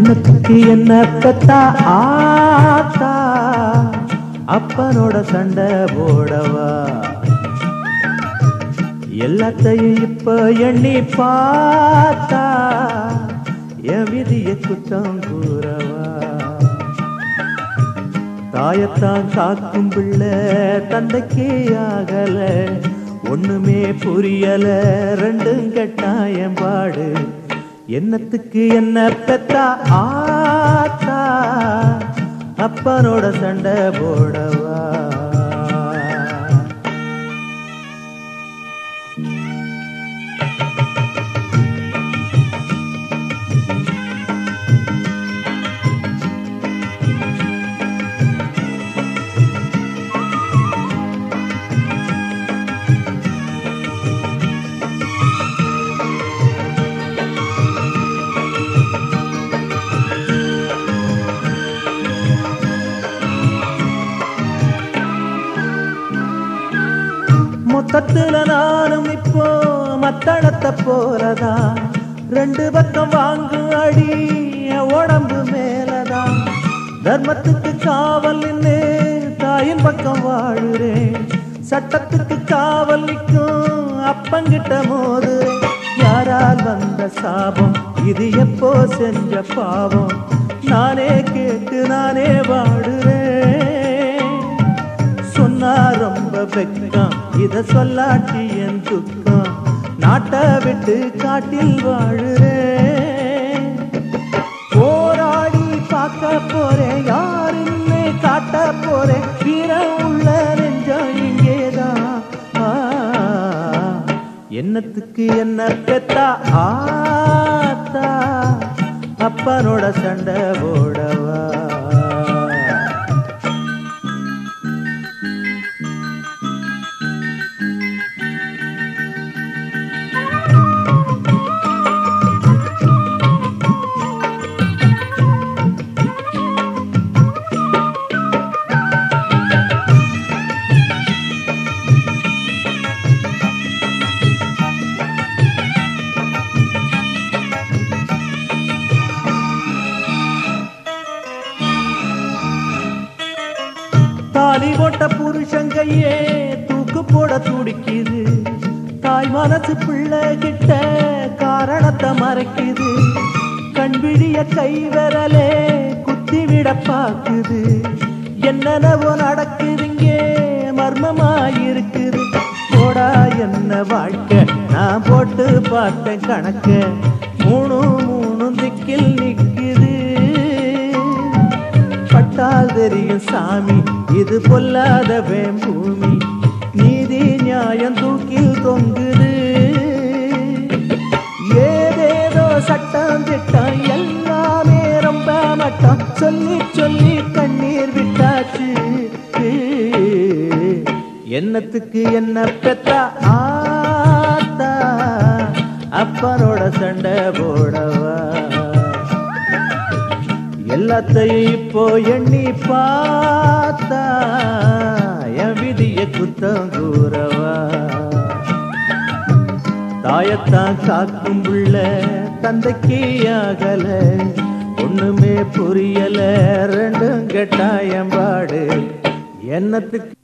என்னத்துக்கு என்ன பெத்தா ஆத்தா அப்பனோட சண்டை போடவா எல்லாத்தையும் இப்ப எண்ணி பார்த்தா என் விதிய குத்தம் கூறவா தாயத்தான் காக்கும் பிள்ளை தந்தைக்கே ஆகல ஒண்ணுமே புரியல ரெண்டும் கட்டாயம் பாடு என்னத்துக்கு என்ன பெத்தா ஆத்தா அப்பனோட சண்டை போடவா மொத்தத்துல நானும் இப்போ மத்தளத்தை போறதா ரெண்டு பக்கம் வாங்கும் அடி என் உடம்பு மேலதான் தர்மத்துக்கு காவல் நின்னு தாயின் பக்கம் வாழுறேன் சட்டத்துக்கு காவல் நிற்கும் அப்பங்கிட்ட மோதுறேன் யாரால் வந்த சாபம் இது எப்போ செஞ்ச பாவம் நானே கேட்டு நானே வாடுறேன் சொன்னா ரொம்ப வெக்கம் இத சொல்லாட்டி என் துக்கம் நாட்டை விட்டு காட்டில் வாழுறேன் போராடி பார்க்க போறேன் யாருன்னு காட்ட போறேன் வீரம் உள்ள நெஞ்சம் இங்கேதான் ஆ, என்னத்துக்கு என்ன பெத்தா ஆத்தா அப்பனோட சண்டை போடவா தாலி போட்ட புருஷங்கையே தூக்கு போட துடிக்குது தாய் மனசு பிள்ளை கிட்ட காரணத்தை மறைக்குது கண்விழிய கை விரலே குத்தி விட பாக்குது என்னென்னவோ நடக்குதுங்க மர்மமாயிருக்குது போடா என்ன வாழ்க்கை நான் போட்டு பார்த்தேன் கணக்க மூணு மூணு திக்கில் நிக்குது பட்டால் தெரியும் சாமி இது பொல்லாதவன் பூமி நீதி நியாயம் தூக்கில் தொங்குது ஏதேதோ சட்டம் திட்டம் எல்லாமே ரொம்ப மட்டம் சொல்லி சொல்லி கண்ணீர் விட்டாச்சு என்னத்துக்கு என்ன பெத்தா ஆத்தா அப்பனோட சண்டை போடவா எல்லாத்தையும் இப்போ எண்ணி பார்த்தா என் விதிய குத்தம் கூறவா தாயத்தான் காக்கும் புள்ள தந்தைக்கு ஆகல ஒண்ணுமே புரியல ரெண்டும் கட்டாயம் பாடு என்னத்துக்கு